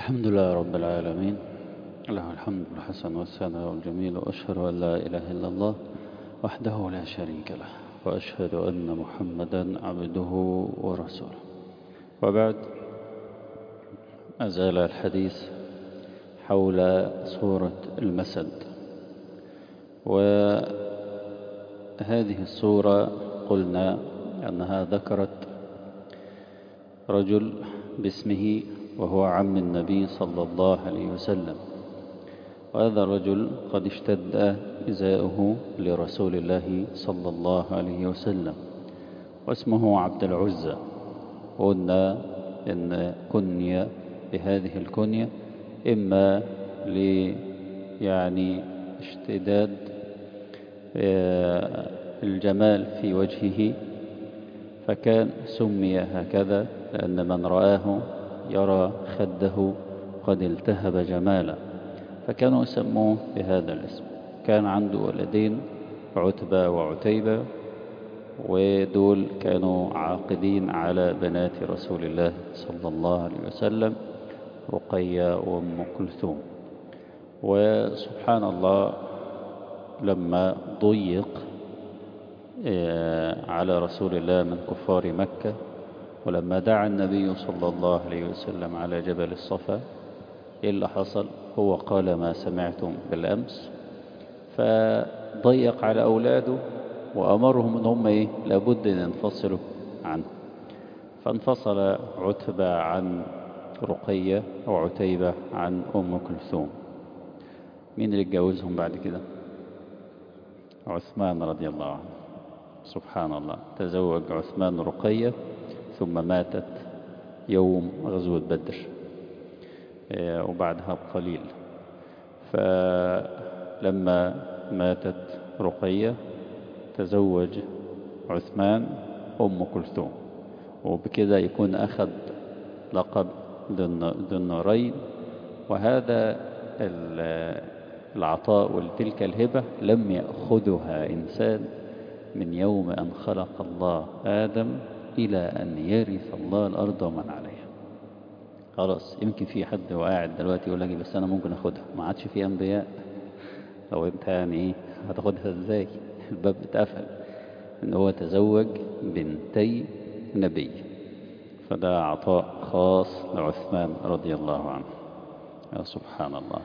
الحمد لله رب العالمين له الحمد الحسن والثناء الجميل وأشهد أن لا إله إلا الله وحده لا شريك له وأشهد أن محمدا عبده ورسوله وبعد أزال الحديث حول سورة المسد وهذه السورة قلنا أنها ذكرت رجل باسمه وهو عم النبي صلى الله عليه وسلم وهذا الرجل قد اشتد إزاؤه لرسول الله صلى الله عليه وسلم واسمه عبد العزى قلنا إن كني بهذه الكنية إما ل يعني اشتداد الجمال في وجهه فكان سمي هكذا لأن من رآه يرى خده قد التهب جمالا فكانوا يسموه بهذا الاسم كان عنده ولدين عتبة وعتيبة ودول كانوا عاقدين على بنات رسول الله صلى الله عليه وسلم رقية وأم كلثوم وسبحان الله لما ضيق على رسول الله من كفار مكة ولما دعا النبي صلى الله عليه وسلم على جبل الصفا إيه اللي حصل هو قال ما سمعتم بالأمس فضيق على أولاده وأمرهم أن هم إيه لابد أن ينفصلوا عنه فانفصل عتبة عن رقية وعتيبة عن أم كلثوم مين اللي اتجوزهم بعد كده عثمان رضي الله عنه سبحان الله تزوج عثمان رقية ثم ماتت يوم غزوة بدر وبعدها بقليل فلما ماتت رقية تزوج عثمان أم كلثوم وبكده يكون أخذ لقب ذو النورين وهذا العطاء وتلك الهبة لم يأخذها إنسان من يوم أن خلق الله آدم إلى أن يرث الله الأرض ومن عليها خلاص يمكن في حد وقاعد دلوقتي يقول لك بس أنا ممكن أخدها ما عادش في أنبياء لو أنت يعني إيه هتاخدها إزاي الباب اتقفل إن هو تزوج بنتي نبي فده عطاء خاص لعثمان رضي الله عنه يا سبحان الله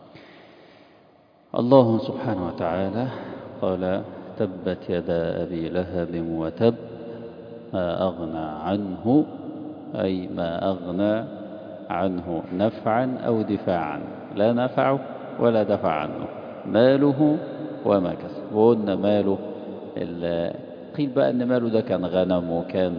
الله سبحانه وتعالى قال تبت يدا أبي لهب وتب ما أغنى عنه أي ما أغنى عنه نفعا أو دفاعا لا نفعه ولا دفع عنه ماله وما كسب وقلنا ماله قيل بقى أن ماله ده كان غنم وكان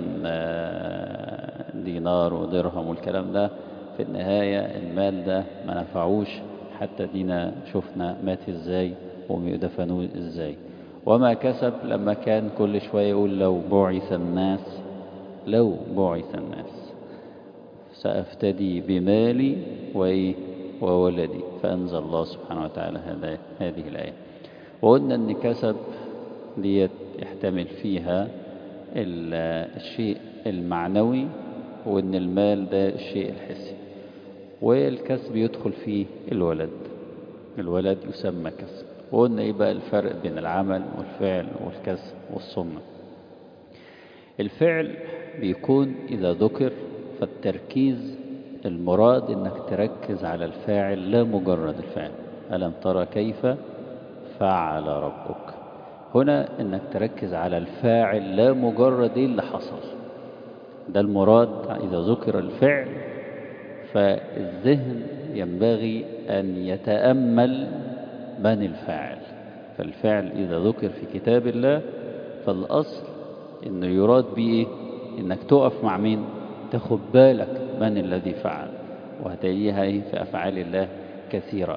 دينار ودرهم والكلام ده في النهاية المال ده ما نفعوش حتى دينا شفنا مات ازاي ودفنوه ازاي وما كسب لما كان كل شوية يقول لو بعث الناس لو بعث الناس سأفتدي بمالي وإيه وولدي فأنزل الله سبحانه وتعالى هذا هذه الآية وقلنا أن كسب ديت يحتمل فيها الشيء المعنوي وأن المال ده الشيء الحسي والكسب يدخل فيه الولد الولد يسمى كسب وقلنا ايه بقى الفرق بين العمل والفعل والكسب والصنع الفعل بيكون إذا ذكر فالتركيز المراد انك تركز على الفاعل لا مجرد الفعل ألم ترى كيف فعل ربك هنا انك تركز على الفاعل لا مجرد ايه اللي حصل ده المراد إذا ذكر الفعل فالذهن ينبغي أن يتأمل من الفاعل فالفعل إذا ذكر في كتاب الله فالأصل إنه يراد به إيه؟ إنك تقف مع مين تاخد بالك من الذي فعل وهتلاقيها إيه في أفعال الله كثيرة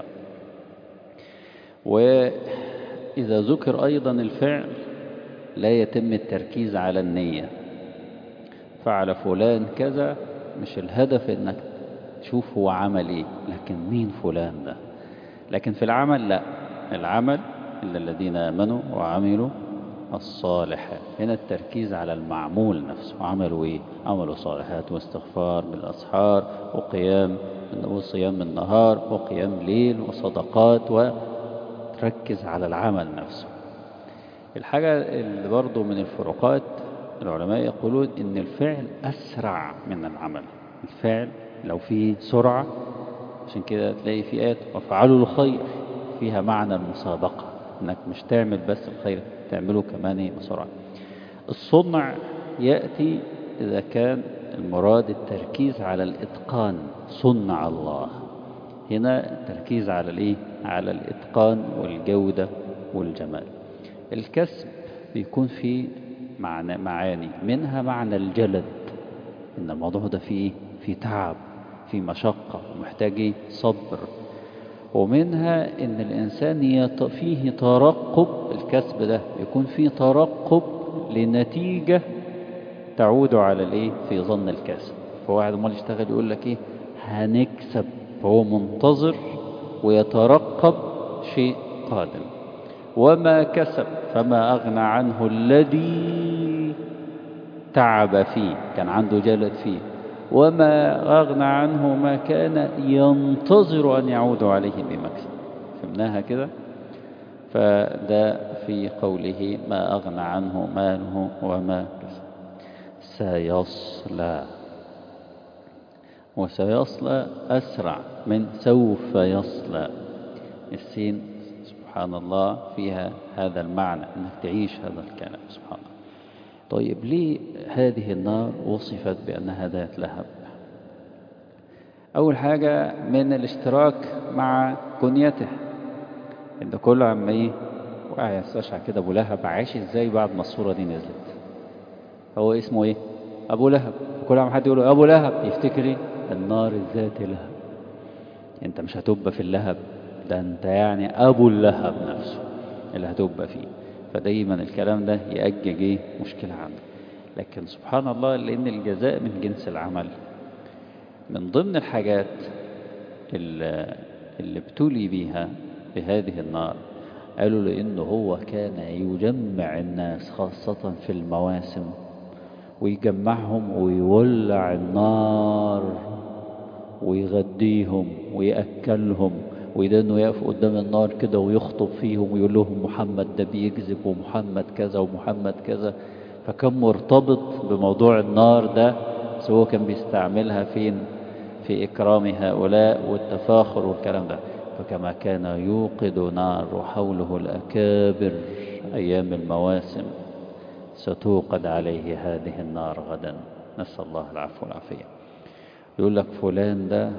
وإذا ذكر أيضا الفعل لا يتم التركيز على النية فعل فلان كذا مش الهدف إنك تشوف هو عمل إيه لكن مين فلان ده لكن في العمل لا العمل إلا الذين آمنوا وعملوا الصالحات هنا التركيز على المعمول نفسه عملوا ايه عملوا صالحات واستغفار بالأسحار وقيام وصيام النهار وقيام ليل وصدقات وتركز على العمل نفسه الحاجة اللي برضو من الفروقات العلماء يقولون ان الفعل أسرع من العمل الفعل لو فيه سرعة عشان كده تلاقي في آيات وفعلوا الخير فيها معنى المسابقة انك مش تعمل بس الخير تعمله كمان ايه بسرعة الصنع يأتي إذا كان المراد التركيز على الإتقان صنع الله هنا التركيز على الايه على الإتقان والجودة والجمال الكسب بيكون فيه معنى معاني منها معنى الجلد إن الموضوع ده فيه فيه تعب فيه مشقة ومحتاج صبر ومنها ان الانسان يت... فيه ترقب الكسب ده يكون فيه ترقب لنتيجة تعود على الايه في ظن الكاسب فواحد امال يشتغل يقول لك ايه هنكسب فهو منتظر ويترقب شيء قادم وما كسب فما اغنى عنه الذي تعب فيه كان عنده جلد فيه وما أغنى عنه ما كان ينتظر أن يعود عليه بمكسب فهمناها كده فده في قوله ما أغنى عنه ماله وما كسب سيصلى وسيصلى أسرع من سوف يصلى السين سبحان الله فيها هذا المعنى أنك تعيش هذا الكلام سبحان الله طيب ليه هذه النار وصفت بأنها ذات لهب أول حاجة من الاشتراك مع كنيته إن كل عم إيه وقع يستشعر كده أبو لهب عايش إزاي بعد ما الصورة دي نزلت هو اسمه إيه أبو لهب كل عم حد يقول له أبو لهب يفتكر إيه النار ذات لهب أنت مش هتبقى في اللهب ده أنت يعني أبو اللهب نفسه اللي هتبقى فيه فدايما الكلام ده يأجج ايه مشكلة عنده لكن سبحان الله لأن الجزاء من جنس العمل من ضمن الحاجات اللي, اللي ابتلي بيها بهذه النار قالوا لأنه هو كان يجمع الناس خاصة في المواسم ويجمعهم ويولع النار ويغديهم ويأكلهم وده انه يقف قدام النار كده ويخطب فيهم ويقول لهم محمد ده بيكذب ومحمد كذا ومحمد كذا فكان مرتبط بموضوع النار ده بس هو كان بيستعملها فين في إكرام هؤلاء والتفاخر والكلام ده فكما كان يوقد نار وحوله الأكابر أيام المواسم ستوقد عليه هذه النار غدا نسأل الله العفو والعافية يقول لك فلان ده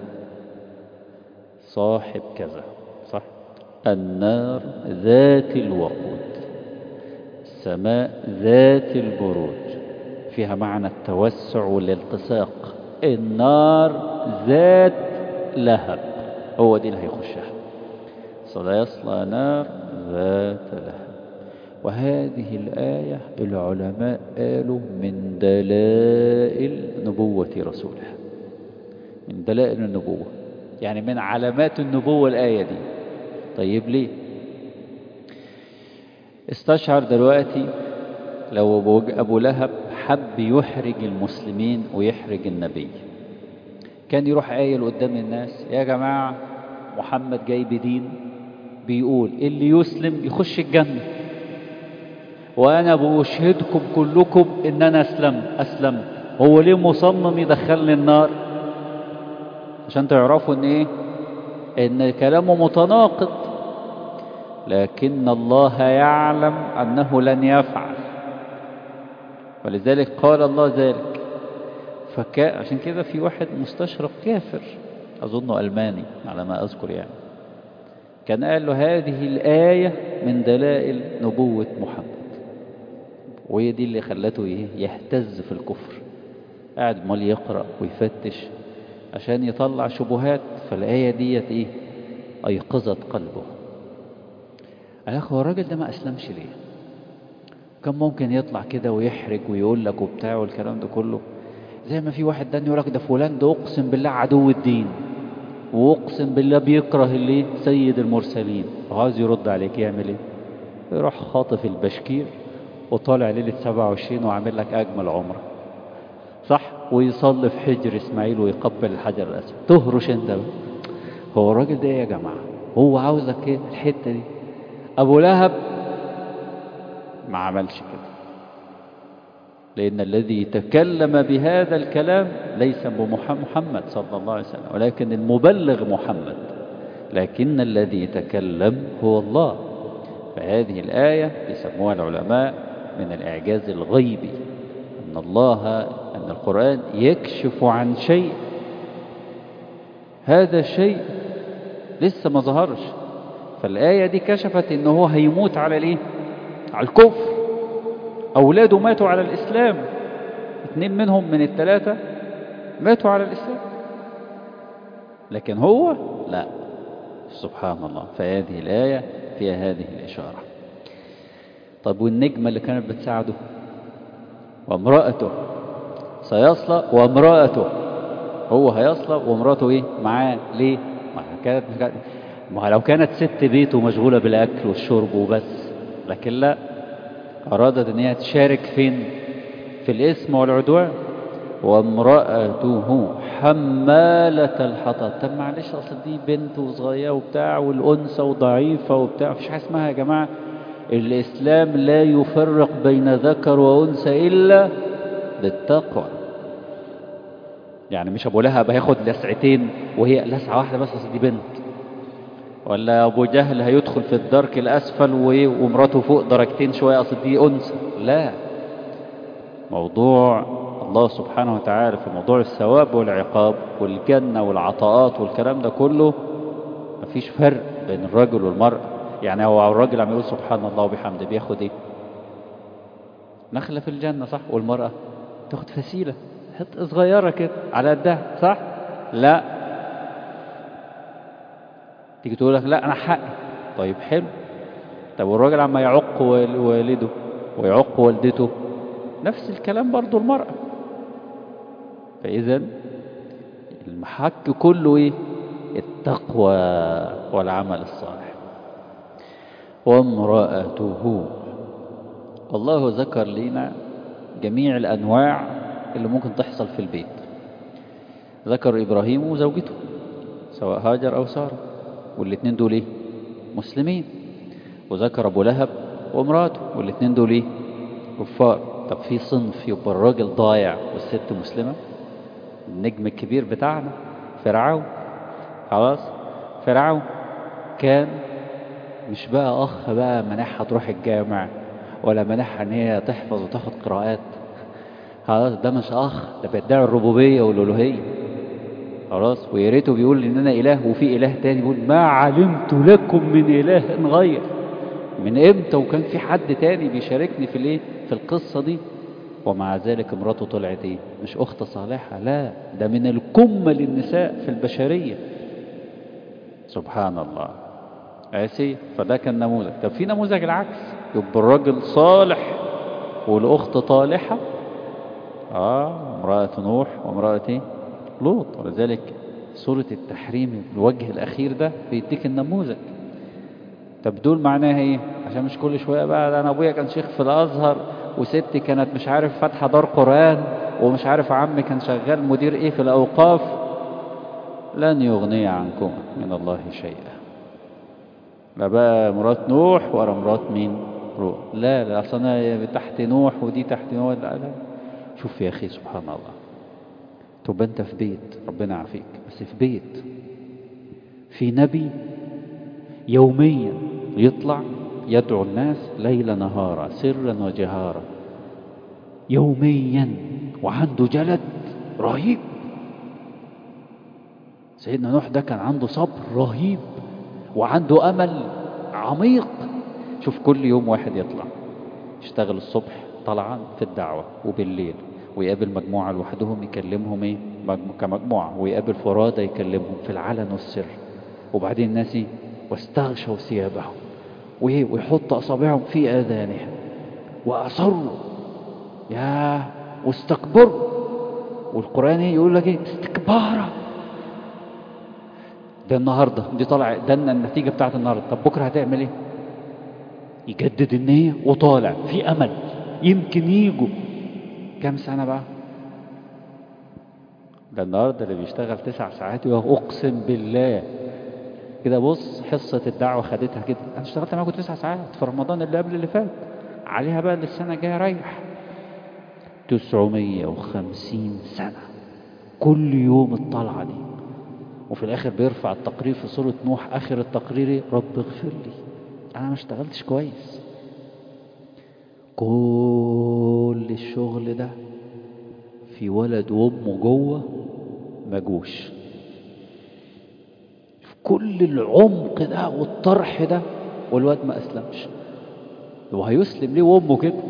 صاحب كذا صح النار ذات الوقود السماء ذات البروج فيها معنى التوسع والالتصاق النار ذات لهب هو دي اللي هيخشها سيصلى نار ذات لهب وهذه الآية العلماء قالوا من دلائل نبوة رسوله من دلائل النبوة يعني من علامات النبوة الآية دي طيب ليه استشعر دلوقتي لو أبو لهب حب يحرج المسلمين ويحرج النبي كان يروح قايل قدام الناس يا جماعة محمد جاي بدين بيقول اللي يسلم يخش الجنة وأنا بأشهدكم كلكم إن أنا أسلمت أسلمت هو ليه مصمم يدخلني النار عشان تعرفوا ان ايه ان كلامه متناقض لكن الله يعلم انه لن يفعل ولذلك قال الله ذلك فكا عشان كده في واحد مستشرق كافر اظنه الماني على ما اذكر يعني كان قال له هذه الآية من دلائل نبوة محمد وهي دي اللي خلته يهتز في الكفر قاعد مال يقرأ ويفتش عشان يطلع شبهات فالآية ديت إيه أيقظت قلبه قال هو الراجل ده ما أسلمش ليه كان ممكن يطلع كده ويحرج ويقول لك وبتاع والكلام ده كله زي ما في واحد ده يقول لك ده فلان ده أقسم بالله عدو الدين وأقسم بالله بيكره اللي سيد المرسلين وعاوز يرد عليك يعمل إيه يروح خاطف البشكير وطالع ليلة 27 وعامل لك أجمل عمرة صح ويصلي في حجر إسماعيل ويقبل الحجر الأسود تهرش أنت بقى هو الراجل ده إيه يا جماعة هو عاوزك إيه الحتة دي أبو لهب ما عملش كده لأن الذي تكلم بهذا الكلام ليس بمحمد صلى الله عليه وسلم ولكن المبلغ محمد لكن الذي تكلم هو الله فهذه الآية يسموها العلماء من الإعجاز الغيبي أن الله أن القرآن يكشف عن شيء هذا الشيء لسه ما ظهرش فالآية دي كشفت إن هو هيموت على الإيه؟ على الكفر أولاده ماتوا على الإسلام اثنين منهم من الثلاثة ماتوا على الإسلام لكن هو لا سبحان الله فهذه الآية فيها هذه الإشارة طب والنجمة اللي كانت بتساعده وامرأته سيصلى وامرأته هو هيصلى وامرأته ايه معاه ليه ما كانت ما لو كانت ست بيته مشغولة بالأكل والشرب وبس لكن لا أرادت أن هي تشارك فين في الإثم والعدوان وامرأته حمالة الحطب طب معلش أصل دي بنت وصغيرة وبتاع والأنثى وضعيفة وبتاع مفيش حاجة اسمها يا جماعة الإسلام لا يفرق بين ذكر وأنثى إلا بالتقوى يعني مش أبو لهب هياخد لسعتين وهي لسعة واحدة بس أصل دي بنت ولا أبو جهل هيدخل في الدرك الأسفل ومراته فوق درجتين شوية أصل دي أنثى لا موضوع الله سبحانه وتعالى في موضوع الثواب والعقاب والجنة والعطاءات والكلام ده كله مفيش فرق بين الرجل والمرأة يعني هو الراجل عم يقول سبحان الله وبحمده بياخد ايه نخلة في الجنة صح والمرأة تاخد فسيلة حته صغيرة كده على قدها صح لا تيجي تقول لك لا انا حقي طيب حلو طب والراجل عما يعق والده ويعق والدته نفس الكلام برضو المرأة فإذا المحك كله إيه؟ التقوى والعمل الصالح وامرأته الله ذكر لنا جميع الأنواع اللي ممكن تحصل في البيت ذكر إبراهيم وزوجته سواء هاجر أو سارة والاثنين دول إيه؟ مسلمين وذكر أبو لهب وامراته والاثنين دول إيه؟ كفار طب في صنف يبقى الراجل ضايع والست مسلمة النجم الكبير بتاعنا فرعون خلاص فرعون كان مش بقى أخ بقى منحها تروح الجامع ولا منحها إن هي تحفظ وتاخد قراءات خلاص ده مش أخ ده بيدعي الربوبية والألوهية خلاص ويا ريته بيقول إن أنا إله وفي إله تاني بيقول ما علمت لكم من إله غير من إمتى وكان في حد تاني بيشاركني في الإيه في القصة دي ومع ذلك امراته طلعت ايه مش اخت صالحة لا ده من الكمة للنساء في البشرية سبحان الله آسية فده كان نموذج طب في نموذج العكس يبقى الراجل صالح والأخت طالحة آه امرأة نوح وامرأة ايه لوط ولذلك سورة التحريم الوجه الأخير ده بيديك النموذج طب دول معناها ايه عشان مش كل شوية بقى ده انا ابويا كان شيخ في الازهر وستي كانت مش عارف فاتحة دار قرآن ومش عارف عمي كان شغال مدير ايه في الاوقاف لن يغني عنكم من الله شيئا لا بقى مرات نوح ولا مرات مين روح لا لا اصل انا تحت نوح ودي تحت نوح لا لا شوف يا اخي سبحان الله تبقى انت في بيت ربنا يعافيك بس في بيت في نبي يوميا يطلع يدعو الناس ليل نهارا سرا وجهارا يوميا وعنده جلد رهيب سيدنا نوح ده كان عنده صبر رهيب وعنده أمل عميق شوف كل يوم واحد يطلع يشتغل الصبح طلعا في الدعوة وبالليل ويقابل مجموعة لوحدهم يكلمهم ايه كمجموعة ويقابل فرادى يكلمهم في العلن والسر وبعدين الناس واستغشوا ثيابهم ويحط أصابعهم في آذانهم وأصروا يا واستكبروا والقرآن يقول لك ايه استكبارا ده النهاردة دي طالع ده النتيجة بتاعت النهاردة طب بكرة هتعمل ايه يجدد النية وطالع في أمل يمكن يجوا كام سنة بقى ده النهارده اللي بيشتغل تسع ساعات يقول اقسم بالله كده بص حصة الدعوة خدتها كده انا اشتغلت معاكم تسع ساعات في رمضان اللي قبل اللي فات عليها بقى السنة الجاية ريح 950 سنة كل يوم الطلعة دي وفي الآخر بيرفع التقرير في سورة نوح آخر التقرير إيه؟ رب اغفر لي أنا ما اشتغلتش كويس كل الشغل ده في ولد وأمه جوه ما جوش كل العمق ده والطرح ده والواد ما أسلمش وهيسلم ليه وأمه كده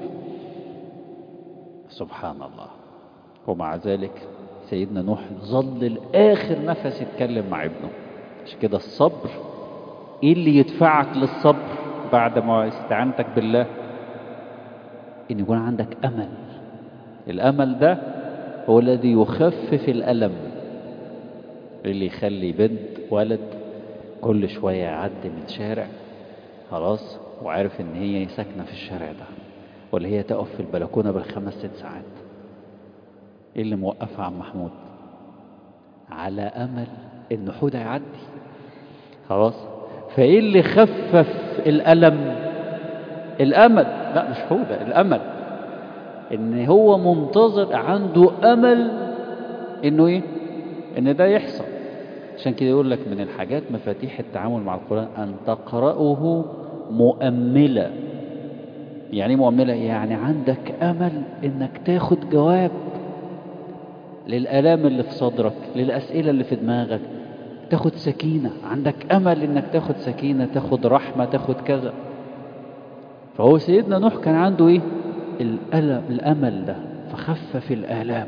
سبحان الله ومع ذلك سيدنا نوح ظل الآخر نفس يتكلم مع ابنه عشان كده الصبر ايه اللي يدفعك للصبر بعد ما استعانتك بالله ان يكون عندك امل الامل ده هو الذي يخفف الالم اللي يخلي بنت ولد كل شوية يعدي من شارع خلاص وعارف ان هي ساكنة في الشارع ده ولا هي تقف في البلكونة بالخمس ست ساعات ايه اللي موقفها عم محمود على امل ان حود هيعدي خلاص فايه اللي خفف الالم الامل لا مش حودة الامل ان هو منتظر عنده امل انه ايه ان ده يحصل عشان كده يقول لك من الحاجات مفاتيح التعامل مع القرآن أن تقرأه مؤملا يعني مؤملة يعني عندك أمل إنك تاخد جواب للآلام اللي في صدرك للأسئلة اللي في دماغك تاخد سكينة عندك أمل إنك تاخد سكينة تاخد رحمة تاخد كذا فهو سيدنا نوح كان عنده إيه الألم الأمل ده فخفف الآلام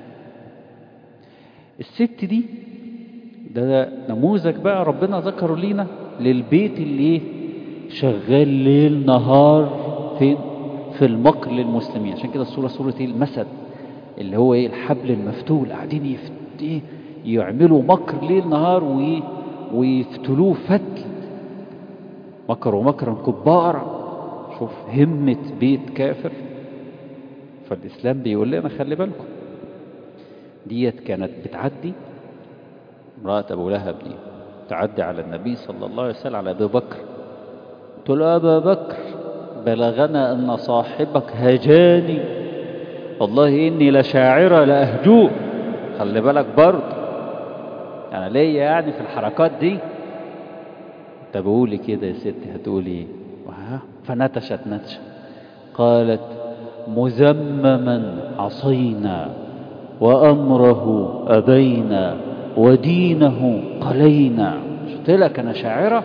الست دي ده نموذج بقى ربنا ذكره لينا للبيت اللي ايه شغال ليل نهار فين في المكر للمسلمين عشان كده الصورة صورة ايه المسد اللي هو ايه الحبل المفتول قاعدين يفت ايه يعملوا مكر ليل نهار وايه ويفتلوه فتل مكروا مكرا كبارا شوف همة بيت كافر فالإسلام بيقول لنا خلي بالكم ديت كانت بتعدي امرأة أبو لهب دي تعدي على النبي صلى الله عليه وسلم على أبي بكر قلت له أبا بكر بلغنا أن صاحبك هجاني والله إني لشاعرة لأهجوه خلي بالك برضه أنا ليا يعني في الحركات دي طب قولي كده يا ستي هتقولي ايه فنتشت نتشة قالت مذمما عصينا وأمره أبينا ودينه قلينا قلت لك أنا شاعرة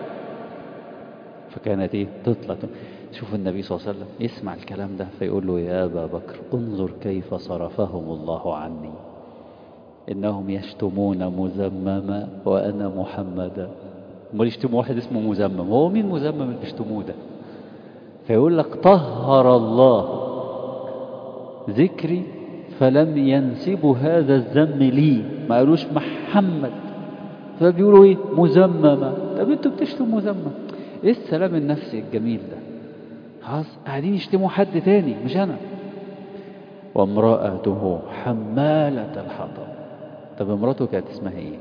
فكانت إيه تطلع شوف النبي صلى الله عليه وسلم يسمع الكلام ده فيقول له يا أبا بكر انظر كيف صرفهم الله عني إنهم يشتمون مذمما وأنا محمدا امال يشتموا واحد اسمه مذمم هو مين مذمم اللي بيشتموه ده فيقول لك طهر الله ذكري فلم ينسبوا هذا الذم لي ما قالوش محمد فبيقولوا ايه مذممة طب انتوا بتشتموا مذمم ايه السلام النفسي الجميل ده خلاص قاعدين يشتموا حد تاني مش انا وامرأته حمالة الحطب طب امراته كانت اسمها ايه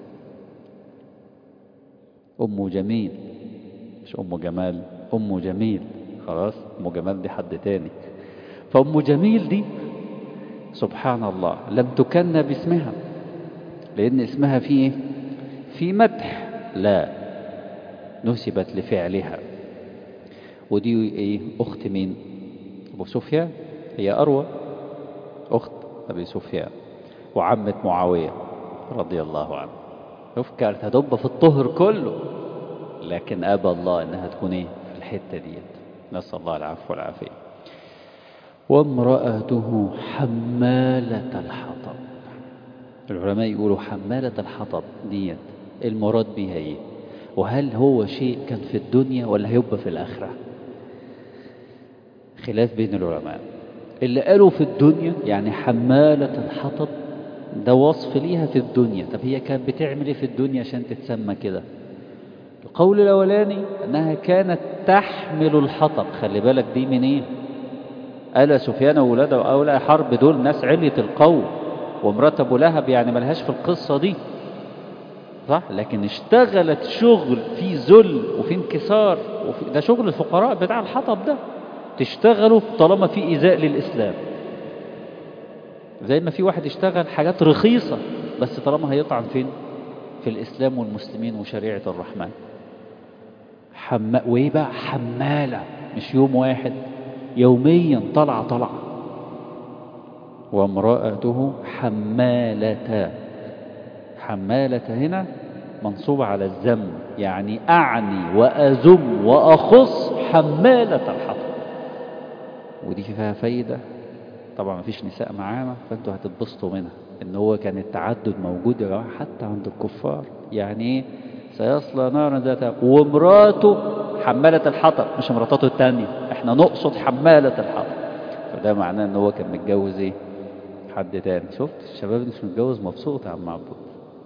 ام جميل مش ام جمال ام جميل خلاص ام جمال دي حد تاني فام جميل دي سبحان الله لم تكن باسمها لأن اسمها فيه في مدح لا نسبت لفعلها ودي ايه أخت مين أبو سفيان هي أروى أخت أبي سفيان وعمة معاوية رضي الله عنه شوف كانت هتبقى في الطهر كله لكن أبى الله أنها تكون ايه في الحتة ديت نسأل الله العفو والعافية وامرأته حمالة الحطب العلماء يقولوا حمالة الحطب ديت المراد بها ايه وهل هو شيء كان في الدنيا ولا هيبقى في الآخرة خلاف بين العلماء اللي قالوا في الدنيا يعني حمالة الحطب ده وصف ليها في الدنيا طب هي كانت بتعمل ايه في الدنيا عشان تتسمى كده القول الأولاني أنها كانت تحمل الحطب خلي بالك دي من ايه آل سفيان وولاده وأولى حرب دول ناس علية القوم ومرات أبو لهب يعني ملهاش في القصة دي صح لكن اشتغلت شغل في ذل وفي انكسار وفي ده شغل الفقراء بتاع الحطب ده تشتغلوا طالما في إيذاء للإسلام زي ما في واحد يشتغل حاجات رخيصة بس طالما هيطعن فين في الإسلام والمسلمين وشريعة الرحمن حما وإيه بقى حمالة مش يوم واحد يوميا طلع طلع وامرأته حمالة حمالة هنا منصوبة على الذم يعني أعني وأذم وأخص حمالة الحطب ودي فيها فايدة طبعا مفيش نساء معانا فانتوا هتتبسطوا منها ان هو كان التعدد موجود يا جماعه حتى عند الكفار يعني ايه سيصلى نارا ذات ومراته حمالة الحطب مش مراتاته التانية احنا نقصد حمالة الحطب فده معناه ان هو كان متجوز ايه حد تاني شفت الشباب مش متجوز مبسوط يا عم عبود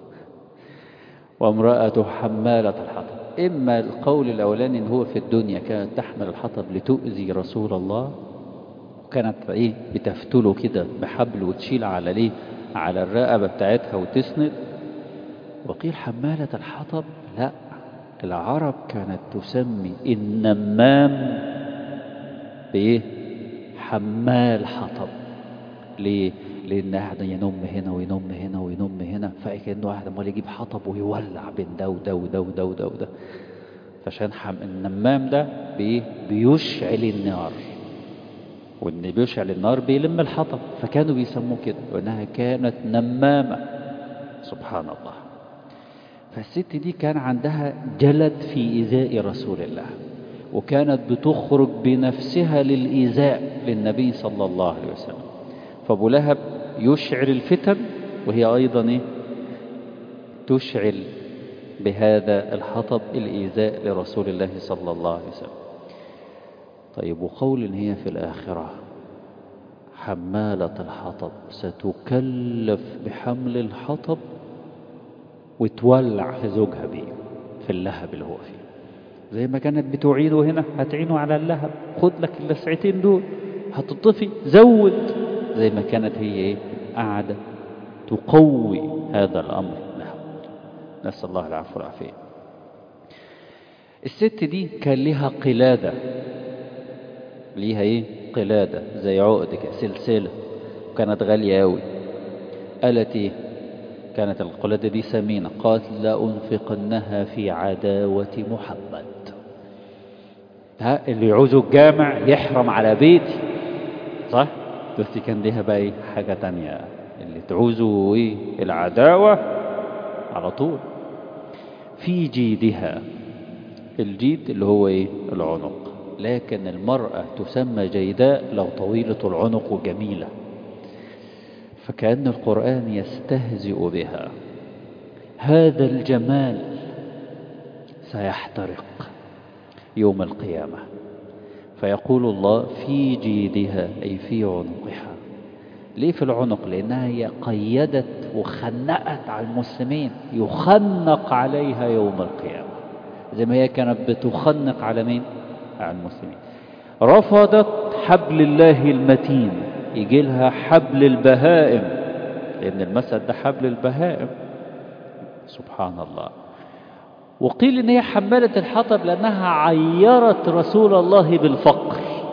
وامرأته حمالة الحطب إما القول الأولاني إن هو في الدنيا كانت تحمل الحطب لتؤذي رسول الله وكانت إيه بتفتله كده بحبل وتشيل على ليه على الرقبة بتاعتها وتسند وقيل حمالة الحطب لا العرب كانت تسمي النمام بإيه حمال حطب ليه لان قاعد ينم هنا وينم هنا وينم هنا فكانه واحد امال يجيب حطب ويولع بين ده وده وده وده وده وده فعشان حم... النمام ده بإيه؟ بيشعل النار وان بيشعل النار بيلم الحطب فكانوا بيسموه كده وانها كانت نمامة سبحان الله فالست دي كان عندها جلد في إيذاء رسول الله وكانت بتخرج بنفسها للإيذاء للنبي صلى الله عليه وسلم فابو لهب يشعل الفتن وهي أيضا إيه؟ تشعل بهذا الحطب الإيذاء لرسول الله صلى الله عليه وسلم طيب وقول إن هي في الآخرة حمالة الحطب ستكلف بحمل الحطب وتولع في زوجها بيه في اللهب اللي هو فيه زي ما كانت بتعينه هنا هتعينه على اللهب خد لك اللسعتين دول هتطفي زود زي ما كانت هي ايه قاعدة تقوي هذا الأمر له نسأل الله العفو والعافية الست دي كان لها قلادة ليها ايه قلادة زي عقد كده سلسلة وكانت غالية أوي قالت ايه كانت القلادة دي ثمينة قالت لا أنفقنها في عداوة محمد ها اللي يعوزه الجامع يحرم على بيتي صح بس كان ليها بقى ايه حاجة تانية اللي تعوزه ايه العداوة على طول في جيدها الجيد اللي هو ايه العنق لكن المرأة تسمى جيداء لو طويلة العنق وجميلة فكأن القرآن يستهزئ بها هذا الجمال سيحترق يوم القيامة فيقول الله في جيدها أي في عنقها ليه في العنق لأنها هي قيدت وخنقت على المسلمين يخنق عليها يوم القيامة زي ما هي كانت بتخنق على مين على المسلمين رفضت حبل الله المتين يجي لها حبل البهائم لأن المسد ده حبل البهائم سبحان الله وقيل ان هي حمالة الحطب لانها عيرت رسول الله بالفقر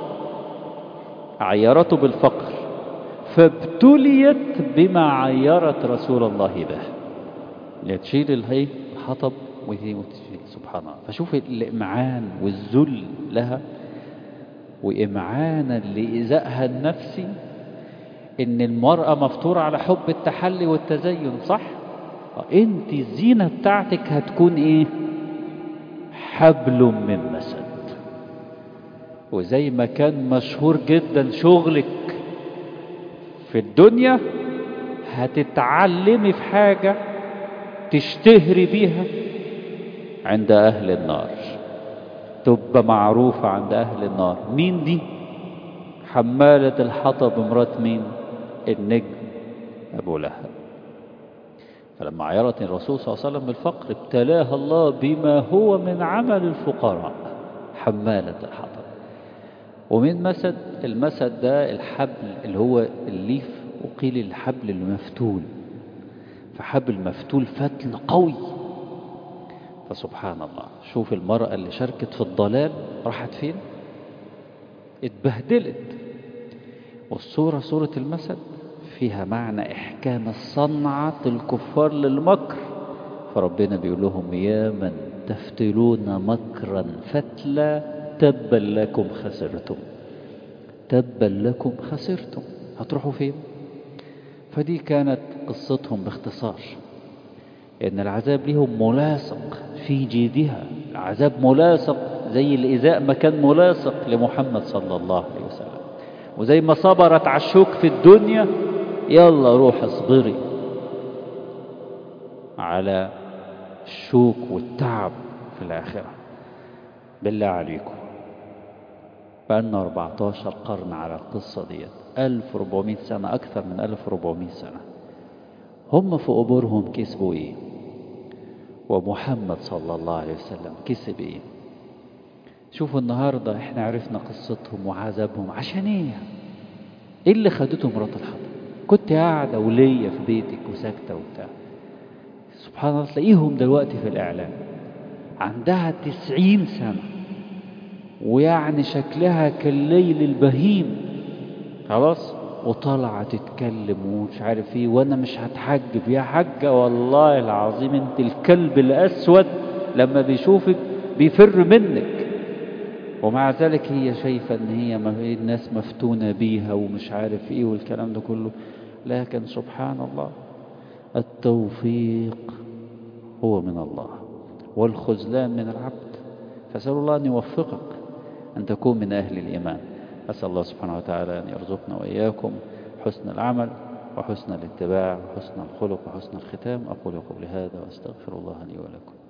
عيرته بالفقر فابتليت بما عيرت رسول الله به لتشيل الهي الحطب وهي وتشيل سبحان الله فشوف الامعان والذل لها وامعانا لايذائها النفسي ان المرأة مفطورة على حب التحلي والتزين صح انت الزينة بتاعتك هتكون ايه حبل من مسد وزي ما كان مشهور جدا شغلك في الدنيا هتتعلمي في حاجة تشتهري بيها عند أهل النار تبقى معروفة عند أهل النار مين دي حمالة الحطب مرات مين النجم أبو لهب فلما عيرت الرسول صلى الله عليه وسلم بالفقر ابتلاها الله بما هو من عمل الفقراء حمالة الحطب ومن مسد المسد ده الحبل اللي هو الليف وقيل الحبل المفتول فحبل مفتول فتل قوي فسبحان الله شوف المرأة اللي شاركت في الضلال راحت فين اتبهدلت والصورة صورة المسد فيها معنى إحكام الصنعة الكفار للمكر فربنا بيقول لهم يا من تفتلون مكرا فتلا تبا لكم خسرتم تبا لكم خسرتم هتروحوا فين فدي كانت قصتهم باختصار ان العذاب ليهم ملاصق في جيدها العذاب ملاصق زي الإزاء ما كان ملاصق لمحمد صلى الله عليه وسلم وزي ما صبرت على الشوك في الدنيا يلا روح اصبري على الشوك والتعب في الآخرة بالله عليكم بقالنا 14 قرن على القصة ديت 1400 سنة أكثر من 1400 سنة هم في قبورهم كسبوا إيه ومحمد صلى الله عليه وسلم كسب إيه شوفوا النهاردة إحنا عرفنا قصتهم وعذابهم عشان إيه إيه اللي خدته مرات الحضر كنت قاعدة ولية في بيتك وساكتة وبتاع سبحان الله تلاقيهم دلوقتي في الإعلام عندها تسعين سنة ويعني شكلها كالليل البهيم خلاص وطالعة تتكلم ومش عارف ايه وانا مش هتحجب يا حاجة والله العظيم انت الكلب الاسود لما بيشوفك بيفر منك ومع ذلك هي شايفة ان هي الناس مفتونة بيها ومش عارف ايه والكلام ده كله لكن سبحان الله التوفيق هو من الله والخذلان من العبد فسأل الله أن يوفقك أن تكون من أهل الإيمان أسأل الله سبحانه وتعالى أن يرزقنا وإياكم حسن العمل وحسن الاتباع وحسن الخلق وحسن الختام أقول قولي هذا وأستغفر الله لي ولكم